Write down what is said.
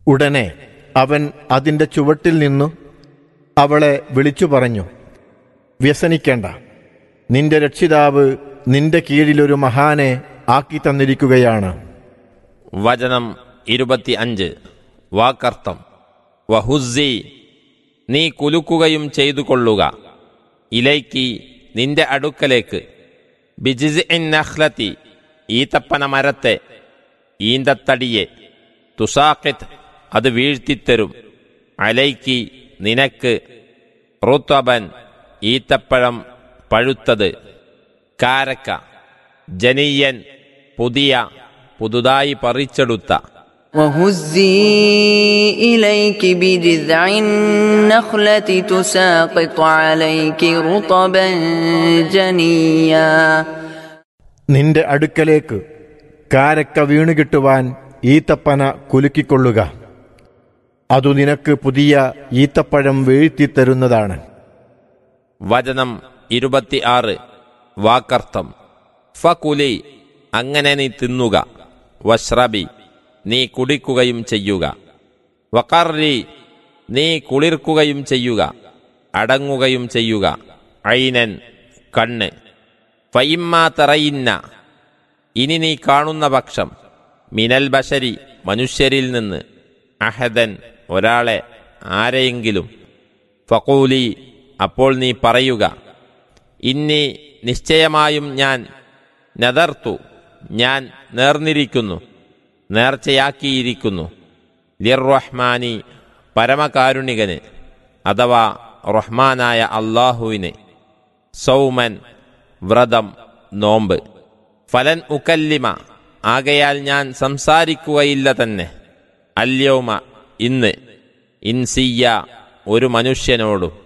ഉടനെ അവൻ അതിൻ്റെ ചുവട്ടിൽ നിന്നു അവളെ വിളിച്ചു പറഞ്ഞു വ്യസനിക്കേണ്ട നിന്റെ രക്ഷിതാവ് നിന്റെ കീഴിലൊരു മഹാനെ ആക്കി തന്നിരിക്കുകയാണ് വചനം ഇരുപത്തി അഞ്ച് വാക്കർത്ഥം വഹുസി നീ കുലുക്കുകയും ചെയ്തു കൊള്ളുക ഇലൈക്ക് നിന്റെ അടുക്കലേക്ക് ബിജിസ് നഹ്ലത്തി ഈത്തപ്പന മരത്തെ ഈന്തത്തടിയെ തുസാഖിത്ത് അത് വീഴ്ത്തിത്തരും അലൈക്ക് നിനക്ക് റുത്തബൻ ഈത്തപ്പഴം പഴുത്തത് കാരക്ക ജനീയൻ പുതിയ പുതുതായി പറിച്ചെടുത്ത وهزي إليك بجذع النخلة تساقط عليك رطبا جنيا നിന്റെ അടുക്കലേക്ക് കാരക്ക വീണുകിട്ടുവാൻ ഈത്തപ്പന കുലുക്കിക്കൊള്ളുക അതു നിനക്ക് പുതിയ ഈത്തപ്പഴം വീഴ്ത്തിത്തരുന്നതാണ് വചനം ഇരുപത്തി ആറ് വാക്കർത്ഥം ഫകുലി അങ്ങനെ നീ തിന്നുക വഷ്റബി നീ കുടിക്കുകയും ചെയ്യുക വക്കറി നീ കുളിർക്കുകയും ചെയ്യുക അടങ്ങുകയും ചെയ്യുക ഐനൻ കണ്ണ് ഫയിമ്മാ തറയിന്ന ഇനി നീ കാണുന്ന പക്ഷം മിനൽ ബശരി മനുഷ്യരിൽ നിന്ന് അഹദൻ ഒരാളെ ആരെയെങ്കിലും ഫക്കൂലി അപ്പോൾ നീ പറയുക ഇന്നി നിശ്ചയമായും ഞാൻ നദർത്തു ഞാൻ നേർന്നിരിക്കുന്നു നേർച്ചയാക്കിയിരിക്കുന്നു ലിർറഹ്മാനി പരമകാരുണികന് അഥവാ റഹ്മാനായ അള്ളാഹുവിന് സൗമൻ വ്രതം നോമ്പ് ഫലൻ ഉക്കല്ലിമ ആകയാൽ ഞാൻ സംസാരിക്കുകയില്ല തന്നെ അല്യോമ ഇന്ന് ഇൻസിയ ഒരു മനുഷ്യനോടും